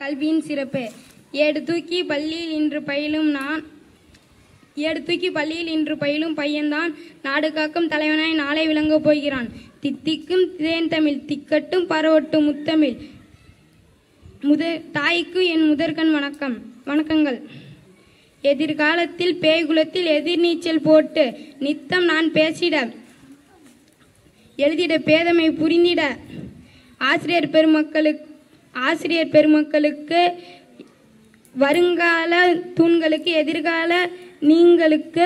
கல்வியின் சிறப்பு ஏடு தூக்கி பள்ளியில் இன்று பயிலும் நான் ஏடு தூக்கி பள்ளியில் இன்று பயிலும் பையன்தான் நாடு காக்கும் தலைவனாய் நாளை விளங்கப் போகிறான் தித்திக்கும் தேன் தமிழ் திக்கட்டும் பரவட்டும் முத்தமிழ் முத தாய்க்கு என் முதற்கண் வணக்கம் வணக்கங்கள் எதிர்காலத்தில் பேய்குலத்தில் எதிர்நீச்சல் போட்டு நித்தம் நான் பேசிட எழுதிட பேதமை புரிந்திட ஆசிரியர் பெருமக்களுக்கு ஆசிரியர் பெருமக்களுக்கு வருங்கால தூண்களுக்கு எதிர்கால நீங்களுக்கு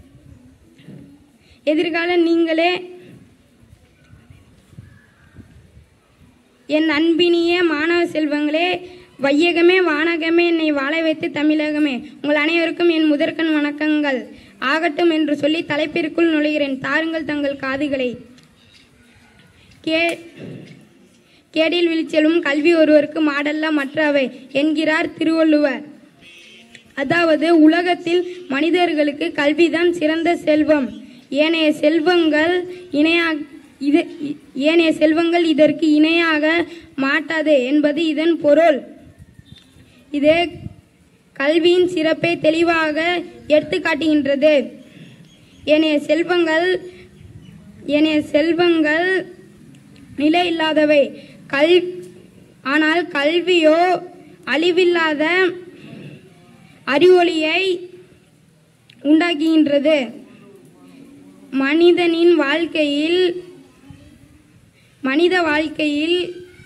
எதிர்கால நீங்களே என் அன்பினிய மாணவ செல்வங்களே வையகமே வானகமே என்னை வாழ வைத்து தமிழகமே உங்கள் அனைவருக்கும் என் முதற்கண் வணக்கங்கள் ஆகட்டும் என்று சொல்லி தலைப்பிற்குள் நுழைகிறேன் தாருங்கள் தங்கள் காதுகளை கே கேடில் விழிச்செல்வம் கல்வி ஒருவருக்கு மாடல்ல மற்றவை என்கிறார் திருவள்ளுவர் அதாவது உலகத்தில் மனிதர்களுக்கு கல்விதான் சிறந்த செல்வம் ஏனைய செல்வங்கள் இணையா இது ஏனைய செல்வங்கள் இதற்கு இணையாக மாட்டாது என்பது இதன் பொருள் இது கல்வியின் சிறப்பை தெளிவாக எடுத்து காட்டுகின்றது ஏனைய செல்வங்கள் ஏனைய செல்வங்கள் நிலை இல்லாதவை கல் ஆனால் கல்வியோ அழிவில்லாத அறிவொளியை உண்டாக்குகின்றது மனிதனின் வாழ்க்கையில் மனித வாழ்க்கையில்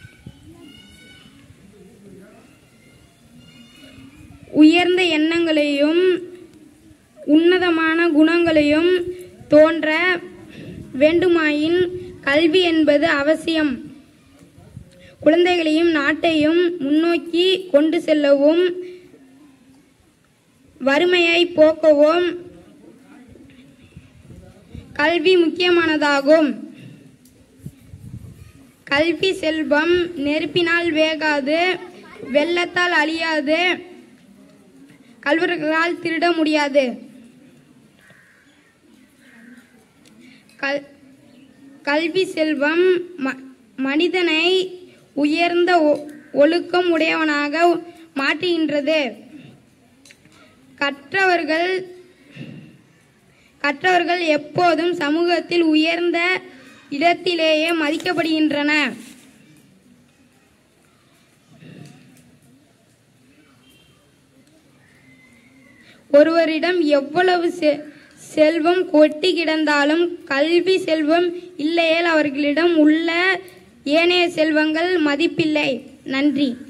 உயர்ந்த எண்ணங்களையும் உன்னதமான குணங்களையும் தோன்ற வேண்டுமாயின் கல்வி என்பது அவசியம் குழந்தைகளையும் நாட்டையும் முன்னோக்கி கொண்டு செல்லவும் வறுமையை போக்கவும் கல்வி முக்கியமானதாகும் கல்வி செல்வம் நெருப்பினால் வேகாது வெள்ளத்தால் அழியாது கல்வர்களால் திருட முடியாது கல் கல்வி செல்வம் ம- மனிதனை உயர்ந்த ஒ- ஒழுக்கம் உடையவனாக மாற்றுகின்றது கற்றவர்கள் கற்றவர்கள் எப்போதும் சமூகத்தில் உயர்ந்த இடத்திலேயே மதிக்கப்படுகின்றன ஒருவரிடம் எவ்வளவு செ- செல்வம் கொட்டி கிடந்தாலும் கல்வி செல்வம் இல்லையேல் அவர்களிடம் உள்ள ஏனைய செல்வங்கள் மதிப்பில்லை நன்றி